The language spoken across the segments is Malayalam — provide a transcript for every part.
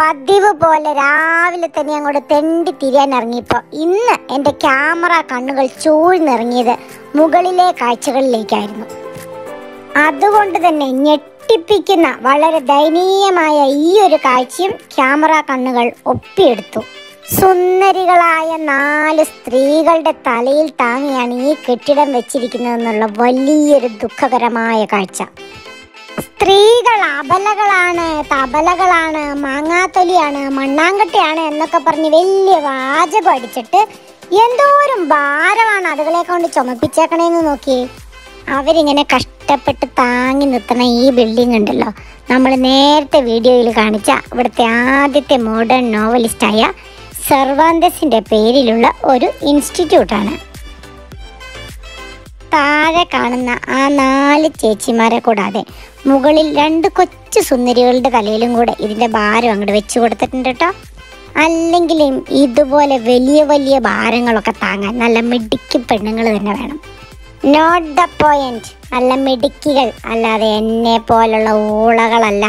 പതിവ് പോലെ രാവിലെ തന്നെ അങ്ങോട്ട് തെണ്ടി തിരിയാൻ ഇറങ്ങിയപ്പോൾ ഇന്ന് എൻ്റെ ക്യാമറ കണ്ണുകൾ ചൂഴ്ന്നിറങ്ങിയത് മുകളിലെ കാഴ്ചകളിലേക്കായിരുന്നു അതുകൊണ്ട് തന്നെ ഞെട്ടിപ്പിക്കുന്ന വളരെ ദയനീയമായ ഈ ഒരു കാഴ്ചയും ക്യാമറ കണ്ണുകൾ ഒപ്പിയെടുത്തു സുന്ദരികളായ നാല് സ്ത്രീകളുടെ തലയിൽ താങ്ങിയാണ് ഈ കെട്ടിടം വെച്ചിരിക്കുന്നതെന്നുള്ള വലിയൊരു ദുഃഖകരമായ കാഴ്ച സ്ത്രീകൾ അബലകളാണ് തബലകളാണ് മാങ്ങാത്തൊലിയാണ് മണ്ണാങ്കട്ടയാണ് എന്നൊക്കെ പറഞ്ഞ് വലിയ വാചകം അടിച്ചിട്ട് എന്തോരം ഭാരമാണ് അതുകളെ കൊണ്ട് ചുമപ്പിച്ചേക്കണേന്ന് നോക്കിയേ അവരിങ്ങനെ കഷ്ടപ്പെട്ട് താങ്ങി നിർത്തുന്ന ഈ ബിൽഡിംഗ് ഉണ്ടല്ലോ നമ്മൾ നേരത്തെ വീഡിയോയിൽ കാണിച്ച ഇവിടുത്തെ ആദ്യത്തെ മോഡേൺ നോവലിസ്റ്റായ സെർവാന്തസിന്റെ പേരിലുള്ള ഒരു ഇൻസ്റ്റിറ്റ്യൂട്ടാണ് താഴെ കാണുന്ന ആ നാല് ചേച്ചിമാരെ കൂടാതെ മുകളിൽ രണ്ട് കൊച്ചു സുന്ദരികളുടെ തലയിലും കൂടെ ഇതിന്റെ ഭാരം അങ്ങോട്ട് വെച്ചു കൊടുത്തിട്ടുണ്ട് കേട്ടോ അല്ലെങ്കിലും ഇതുപോലെ വലിയ വലിയ ഭാരങ്ങളൊക്കെ താങ്ങാൻ നല്ല മിടുക്കി പെണ്ണുങ്ങൾ തന്നെ വേണം നോട്ട് ദ പോയിന്റ് നല്ല മിടുക്കികൾ അല്ലാതെ എന്നെ പോലുള്ള ഊളകളല്ല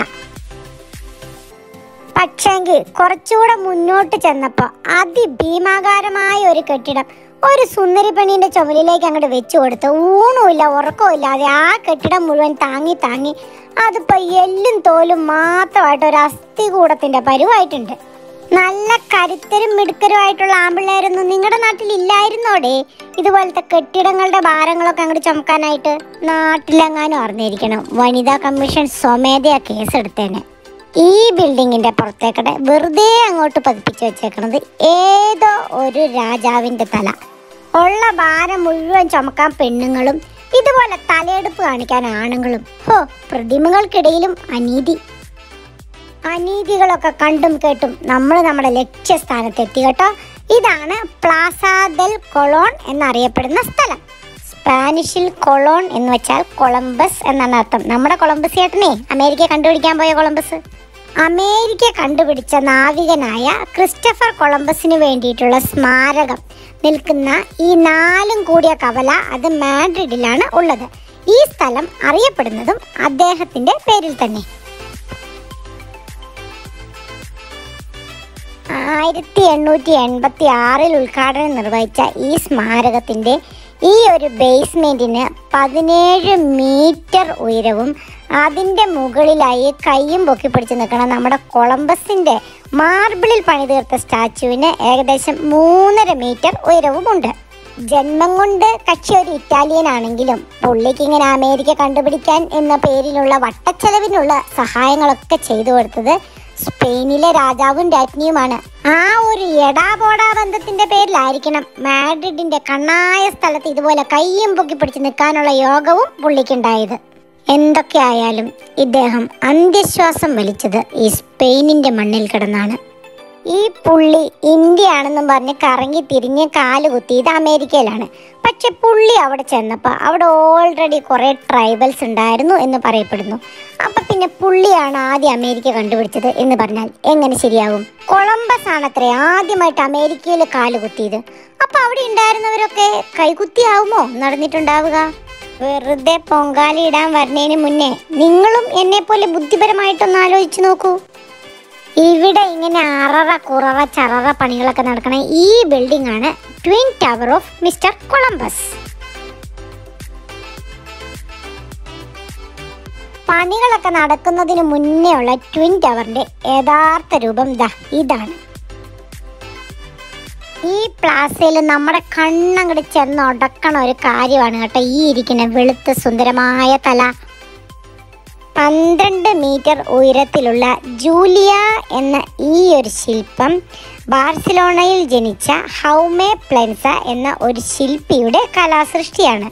പക്ഷെങ്കിൽ കുറച്ചുകൂടെ മുന്നോട്ട് ചെന്നപ്പോൾ അതിഭീമാകാരമായ ഒരു കെട്ടിടം ഒരു സുന്ദരി പെണ്ണിന്റെ ചുമലിലേക്ക് അങ്ങോട്ട് വെച്ചു കൊടുത്ത് ഊണുമില്ല ഉറക്കവും ഇല്ലാതെ ആ കെട്ടിടം മുഴുവൻ താങ്ങി താങ്ങി അതിപ്പോ എല്ലും തോലും മാത്രമായിട്ട് ഒരു അസ്ഥികൂടത്തിന്റെ പരുവായിട്ടുണ്ട് നല്ല കരുത്തരും മിടുക്കരുമായിട്ടുള്ള ആമ്പിള്ളേരൊന്നും നിങ്ങളുടെ നാട്ടിൽ ഇല്ലായിരുന്നോടെ ഇതുപോലത്തെ കെട്ടിടങ്ങളുടെ ഭാരങ്ങളൊക്കെ അങ്ങോട്ട് ചുമക്കാനായിട്ട് നാട്ടിലെങ്ങാനും അറിഞ്ഞിരിക്കണം വനിതാ കമ്മീഷൻ സ്വമേധയാ കേസെടുത്തേനെ ഈ ബിൽഡിങ്ങിന്റെ പുറത്തേക്കടെ വെറുതെ അങ്ങോട്ട് പതിപ്പിച്ച് വെച്ചേക്കണത് ഏതോ ഒരു രാജാവിന്റെ തല ഉള്ള ഭാരം മുഴുവൻ ചുമക്കാൻ പെണ്ണുങ്ങളും ഇതുപോലെ തലയെടുപ്പ് കാണിക്കാൻ ആണുങ്ങളും ഹോ പ്രതിമകൾക്കിടയിലും അനീതി അനീതികളൊക്കെ കണ്ടും കേട്ടും നമ്മൾ നമ്മുടെ ലക്ഷ്യസ്ഥാനത്തെത്തി കേട്ടോ ഇതാണ് പ്ലാസ ദെൽ കൊളോൺ എന്നറിയപ്പെടുന്ന സ്ഥലം സ്പാനിഷിൽ കൊളോൺ എന്ന് വെച്ചാൽ കൊളംബസ് എന്നാണ് അർത്ഥം നമ്മുടെ കൊളംബസ് ചേട്ടനെ അമേരിക്ക കണ്ടുപിടിക്കാൻ പോയ കൊളംബസ് അമേരിക്ക കണ്ടുപിടിച്ച നാവികനായ ക്രിസ്റ്റഫർ കൊളംബസിന് വേണ്ടിയിട്ടുള്ള സ്മാരകം നിൽക്കുന്ന ഈ നാലും കൂടിയ കവല അത് മാഡ്രിഡിലാണ് ഉള്ളത് ഈ സ്ഥലം അറിയപ്പെടുന്നതും അദ്ദേഹത്തിന്റെ പേരിൽ തന്നെ ആയിരത്തി എണ്ണൂറ്റി എൺപത്തി ആറിൽ ഉദ്ഘാടനം നിർവഹിച്ച ഈ സ്മാരകത്തിന്റെ ഈ ഒരു ബേസ്മെന്റിന് പതിനേഴ് മീറ്റർ ഉയരവും അതിന്റെ മുകളിലായി കയ്യും പൊക്കി പിടിച്ച് നിൽക്കണ നമ്മുടെ കൊളംബസിന്റെ മാർബിളിൽ പണിതീർത്ത സ്റ്റാച്ചുവിന് ഏകദേശം മൂന്നര മീറ്റർ ഉയരവുമുണ്ട് ജന്മം കൊണ്ട് കക്ഷി ഒരു ഇറ്റാലിയൻ ആണെങ്കിലും പുള്ളിക്ക് ഇങ്ങനെ അമേരിക്ക കണ്ടുപിടിക്കാൻ എന്ന പേരിലുള്ള വട്ടച്ചെലവിനുള്ള സഹായങ്ങളൊക്കെ ചെയ്തു കൊടുത്തത് സ്പെയിനിലെ രാജാവും രാജ്ഞിയുമാണ് ആ ഒരു എടാ പോടാ ബന്ധത്തിന്റെ പേരിലായിരിക്കണം മാഡ്രിഡിന്റെ കണ്ണായ സ്ഥലത്ത് ഇതുപോലെ കയ്യും പൊക്കി പിടിച്ച് നിൽക്കാനുള്ള യോഗവും പുള്ളിക്കുണ്ടായത് എന്തൊക്കെയായാലും ഇദ്ദേഹം അന്ത്യശ്വാസം വലിച്ചത് ഈ സ്പെയിനിന്റെ മണ്ണിൽ കിടന്നാണ് ഈ പുള്ളി ഇന്ത്യ ആണെന്നും പറഞ്ഞ് കറങ്ങി തിരിഞ്ഞ് കാല് കുത്തിയത് അമേരിക്കയിലാണ് പക്ഷെ പുള്ളി അവിടെ ചെന്നപ്പോൾ അവിടെ ഓൾറെഡി കുറേ ട്രൈബൽസ് ഉണ്ടായിരുന്നു എന്ന് പറയപ്പെടുന്നു അപ്പൊ പിന്നെ പുള്ളിയാണ് ആദ്യം അമേരിക്ക കണ്ടുപിടിച്ചത് എന്ന് പറഞ്ഞാൽ എങ്ങനെ ശരിയാകും കൊളംബസ് ആണത്രേ ആദ്യമായിട്ട് അമേരിക്കയിൽ കാല് കുത്തിയത് അപ്പൊ അവിടെ ഉണ്ടായിരുന്നവരൊക്കെ കൈകുത്തിയാവുമോ നടന്നിട്ടുണ്ടാവുക വെറുതെ പൊങ്കാലി ഇടാൻ വരുന്നതിന് മുന്നേ നിങ്ങളും എന്നെ പോലെ ബുദ്ധിപരമായിട്ടൊന്ന് ആലോചിച്ചു നോക്കൂ ഇവിടെ ഇങ്ങനെ അററ കുററ ചററ പണികളൊക്കെ നടക്കണ ഈ ബിൽഡിംഗ് ആണ് twin tower of mister Columbus പണികളൊക്കെ നടക്കുന്നതിന് മുന്നേ ഉള്ള ട്വിൻ ടവറിന്റെ യഥാർത്ഥ രൂപം ദാ ഇതാണ് ഈ പ്ലാസയിൽ നമ്മുടെ കണ്ണങ്ങട് ചെന്ന് ഉടക്കണ ഒരു കാര്യമാണ് കേട്ടോ ഈ ഇരിക്കുന്ന വെളുത്ത സുന്ദരമായ തല പന്ത്രണ്ട് മീറ്റർ ഉയരത്തിലുള്ള ജൂലിയ എന്ന ഈ ഒരു ശില്പം ബാർസിലോണയിൽ ജനിച്ച ഹൗമേ പ്ലെൻസ എന്ന ഒരു ശില്പിയുടെ കലാസൃഷ്ടിയാണ്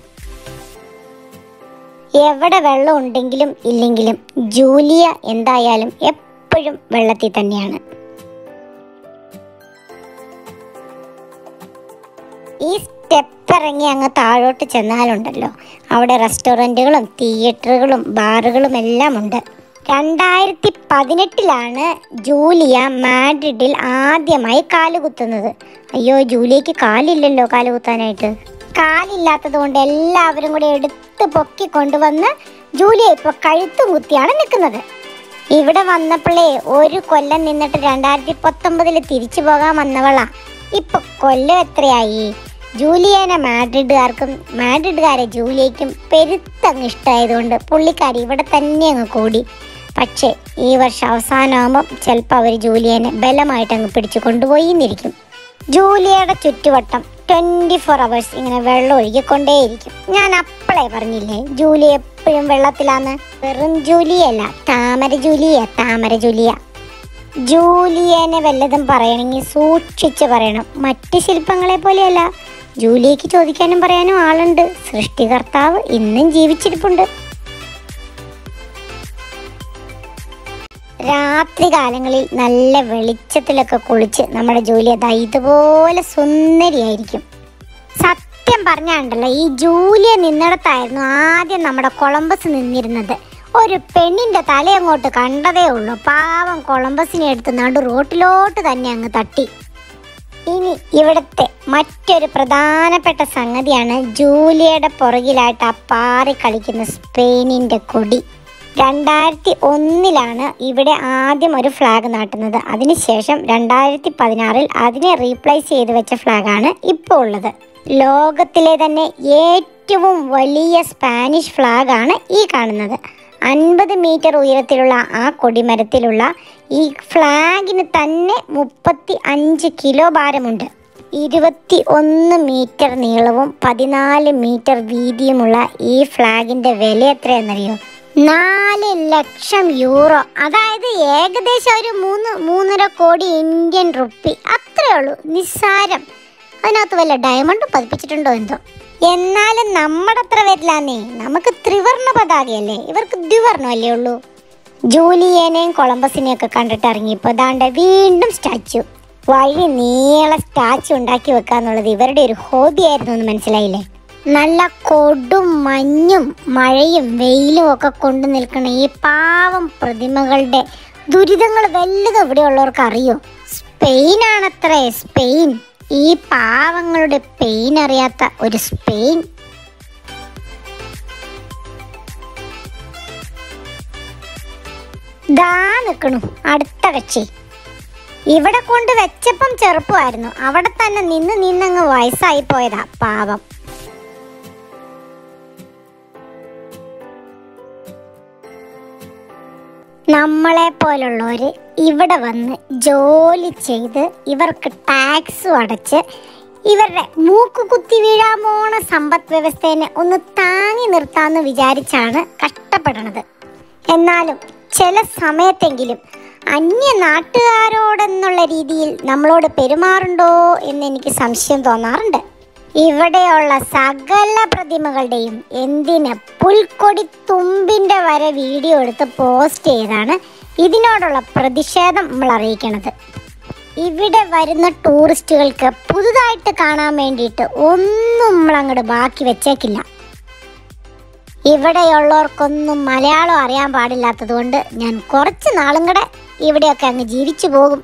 എവിടെ വെള്ളം ഉണ്ടെങ്കിലും ഇല്ലെങ്കിലും ജൂലിയ എന്തായാലും എപ്പോഴും വെള്ളത്തിൽ തന്നെയാണ് ഈ സ്റ്റെപ്പ് ഇറങ്ങി അങ്ങ് താഴോട്ട് ചെന്നാലുണ്ടല്ലോ അവിടെ റെസ്റ്റോറൻറ്റുകളും തിയേറ്ററുകളും ബാറുകളും എല്ലാം ഉണ്ട് രണ്ടായിരത്തി പതിനെട്ടിലാണ് ജൂലിയ മാഡ്രിഡിൽ ആദ്യമായി കാലുകുത്തുന്നത് അയ്യോ ജൂലിയക്ക് കാലില്ലല്ലോ കാലുകുത്താനായിട്ട് കാലില്ലാത്തത് കൊണ്ട് എല്ലാവരും കൂടെ എടുത്ത് പൊക്കി കൊണ്ടുവന്ന് ജൂലിയ ഇപ്പോൾ കഴുത്തും കുത്തിയാണ് നിൽക്കുന്നത് ഇവിടെ വന്നപ്പോഴേ ഒരു കൊല്ലം നിന്നിട്ട് രണ്ടായിരത്തി പത്തൊമ്പതിൽ തിരിച്ചു പോകാൻ വന്നവളാ ഇപ്പൊ കൊല്ലം എത്രയായി ജൂലിയനെ മാഡ്രിഡുകാർക്കും മാഡ്രിഡുകാരെ ജൂലിയയ്ക്കും പെരുത്തങ്ങ് ഇഷ്ടമായതുകൊണ്ട് പുള്ളിക്കാരി ഇവിടെ തന്നെ അങ്ങ് കൂടി പക്ഷേ ഈ വർഷം അവസാനമാകുമ്പം ചിലപ്പോൾ അവർ ജൂലിയനെ ബലമായിട്ട് അങ്ങ് പിടിച്ചു കൊണ്ടുപോയി എന്നിരിക്കും ജൂലിയയുടെ ചുറ്റുവട്ടം ട്വൻറ്റി ഫോർ അവേഴ്സ് ഇങ്ങനെ വെള്ളം ഒഴുകിക്കൊണ്ടേയിരിക്കും ഞാൻ അപ്പളേ പറഞ്ഞില്ലേ ജൂലി എപ്പോഴും വെള്ളത്തിലാന്ന് വെറും ജൂലിയല്ല താമര ജൂലിയ താമര ജൂലിയ ജൂലിയനെ വല്ലതും പറയണമെങ്കിൽ സൂക്ഷിച്ച് പറയണം മറ്റ് ശില്പങ്ങളെ പോലെയല്ല ജൂലിയയ്ക്ക് ചോദിക്കാനും പറയാനും ആളുണ്ട് സൃഷ്ടികർത്താവ് ഇന്നും ജീവിച്ചിരിപ്പുണ്ട് രാത്രി കാലങ്ങളിൽ നല്ല വെളിച്ചത്തിലൊക്കെ കുളിച്ച് നമ്മുടെ ജൂലിയ ദാ ഇതുപോലെ സുന്ദരിയായിരിക്കും സത്യം പറഞ്ഞാണ്ടല്ലോ ഈ ജൂലിയ നിന്നിടത്തായിരുന്നു ആദ്യം നമ്മുടെ കൊളംബസ് നിന്നിരുന്നത് ഒരു പെണ്ണിന്റെ തല അങ്ങോട്ട് കണ്ടതേ ഉള്ളൂ പാവം കൊളംബസിനെ എടുത്ത് നടു റോട്ടിലോട്ട് തന്നെ അങ്ങ് തട്ടി ഇനി ഇവിടുത്തെ മറ്റൊരു പ്രധാനപ്പെട്ട സംഗതിയാണ് ജൂലിയയുടെ പുറകിലായിട്ട് ആ പാറി കളിക്കുന്ന സ്പെയിനിന്റെ കൊടി രണ്ടായിരത്തി ഒന്നിലാണ് ഇവിടെ ആദ്യം ഒരു ഫ്ലാഗ് നാട്ടുന്നത് അതിനുശേഷം രണ്ടായിരത്തി പതിനാറിൽ അതിനെ റീപ്ലേസ് ചെയ്ത് വെച്ച ഫ്ലാഗാണ് ഇപ്പോൾ ഉള്ളത് ലോകത്തിലെ തന്നെ ഏറ്റവും വലിയ സ്പാനിഷ് ഫ്ലാഗാണ് ഈ കാണുന്നത് അൻപത് മീറ്റർ ഉയരത്തിലുള്ള ആ കൊടിമരത്തിലുള്ള ഈ ഫ്ലാഗിന് തന്നെ മുപ്പത്തി അഞ്ച് കിലോ ഭാരമുണ്ട് ഇരുപത്തി ഒന്ന് മീറ്റർ നീളവും പതിനാല് മീറ്റർ വീതിയുമുള്ള ഈ ഫ്ലാഗിന്റെ വില എത്രയെന്നറിയോ നാല് ലക്ഷം യൂറോ അതായത് ഏകദേശം ഒരു മൂന്ന് മൂന്നര കോടി ഇന്ത്യൻ റുപ്പി അത്രേ ഉള്ളൂ നിസ്സാരം അതിനകത്ത് വല്ല ഡയമണ്ട് പതിപ്പിച്ചിട്ടുണ്ടോ എന്തോ എന്നാലും നമ്മുടെ അത്ര വരില്ലാന്നേ നമുക്ക് ത്രിവർണ പതാകയല്ലേ ഇവർക്ക് ദ്വിവർണ്ണമല്ലേ ഉള്ളൂ ജൂലിയനെയും കൊളംബസിനെയും ഒക്കെ കണ്ടിട്ട് ഇറങ്ങിയപ്പോൾ ദാണ്ട വീണ്ടും സ്റ്റാച്ചു വഴി നീളെ സ്റ്റാച്ചു ഉണ്ടാക്കി വെക്കാന്നുള്ളത് ഇവരുടെ ഒരു ഹോബി ആയിരുന്നു എന്ന് മനസ്സിലായില്ലേ നല്ല കൊടും മഞ്ഞും മഴയും വെയിലും ഒക്കെ കൊണ്ടു നിൽക്കുന്ന ഈ പാവം പ്രതിമകളുടെ ദുരിതങ്ങൾ വല്ലതും ഇവിടെയുള്ളവർക്ക് അറിയോ സ്പെയിനാണത്രേ സ്പെയിൻ ഈ പാവങ്ങളുടെ പെയിൻ അറിയാത്ത ഒരു സ്പെയിൻ ദാ നിൽക്കണു അടുത്ത കക്ഷി ഇവിടെ കൊണ്ട് വെച്ചപ്പം ചെറുപ്പമായിരുന്നു അവിടെ തന്നെ നിന്ന് നിന്നങ്ങ് വയസ്സായി പോയതാ പാവം നമ്മളെ പോലുള്ളവര് ഇവിടെ വന്ന് ജോലി ചെയ്ത് ഇവർക്ക് ടാക്സും അടച്ച് ഇവരുടെ മൂക്ക് കുത്തി വീഴാൻ പോണ സമ്പദ് വ്യവസ്ഥേനെ ഒന്ന് താങ്ങി നിർത്താന്ന് വിചാരിച്ചാണ് കഷ്ടപ്പെടണത് എന്നാലും ചില സമയത്തെങ്കിലും അന്യ നാട്ടുകാരോടെന്നുള്ള രീതിയിൽ നമ്മളോട് പെരുമാറുണ്ടോ എന്ന് എനിക്ക് സംശയം തോന്നാറുണ്ട് ഇവിടെയുള്ള സകല പ്രതിമകളുടെയും എന്തിന് പുൽക്കൊടി തുമ്പിന്റെ വരെ വീഡിയോ എടുത്ത് പോസ്റ്റ് ചെയ്താണ് ഇതിനോടുള്ള പ്രതിഷേധം നമ്മൾ അറിയിക്കണത് ഇവിടെ വരുന്ന ടൂറിസ്റ്റുകൾക്ക് പുതുതായിട്ട് കാണാൻ വേണ്ടിയിട്ട് ഒന്നും നമ്മൾ അങ്ങോട്ട് ബാക്കി വെച്ചേക്കില്ല ഇവിടെയുള്ളവർക്കൊന്നും മലയാളം അറിയാൻ പാടില്ലാത്തത് കൊണ്ട് ഞാൻ കുറച്ച് നാളും കൂടെ ഇവിടെയൊക്കെ അങ്ങ് ജീവിച്ചു പോകും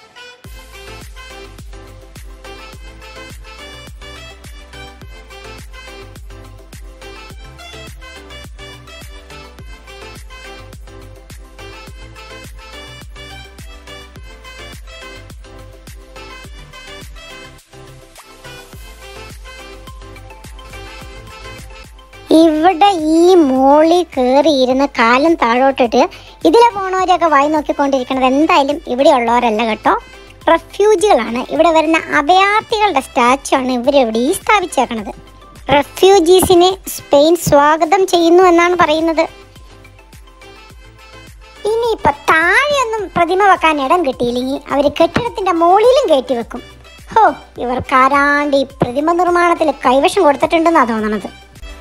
ഇവിടെ ഈ മോളിൽ കയറിയിരുന്ന് കാലം താഴോട്ടിട്ട് ഇതിലെ പോണവരെയൊക്കെ വായി നോക്കിക്കൊണ്ടിരിക്കുന്നത് എന്തായാലും ഇവിടെയുള്ളവരല്ല കേട്ടോ റെഫ്യൂജികളാണ് ഇവിടെ വരുന്ന അഭയാർത്ഥികളുടെ സ്റ്റാച്ചു ആണ് ഇവരിവിടെ ഈ സ്ഥാപിച്ചേക്കണത് റെഫ്യൂജീസിനെ സ്പെയിൻ സ്വാഗതം ചെയ്യുന്നു എന്നാണ് പറയുന്നത് ഇനിയിപ്പൊ താഴെയൊന്നും പ്രതിമ വെക്കാൻ ഇടം കിട്ടിയില്ലെങ്കിൽ അവര് കെട്ടിടത്തിന്റെ മുകളിലും കയറ്റി വെക്കും ഹോ ഇവർക്കാരാണ്ട് ഈ പ്രതിമ നിർമ്മാണത്തിൽ കൈവശം കൊടുത്തിട്ടുണ്ടെന്നാ തോന്നണത്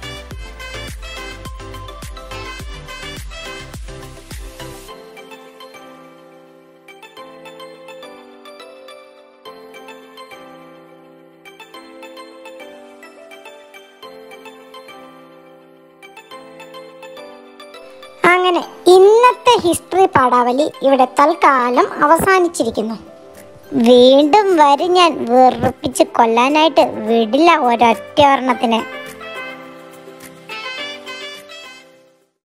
അങ്ങനെ ഇന്നത്തെ ഹിസ്റ്ററി പാഠാവലി ഇവിടെ തൽക്കാലം അവസാനിച്ചിരിക്കുന്നു വീണ്ടും വരും ഞാൻ വെറുപ്പിച്ച് കൊല്ലാനായിട്ട് വിടില്ല ഒരൊറ്റ ഒരെണ്ണത്തിന്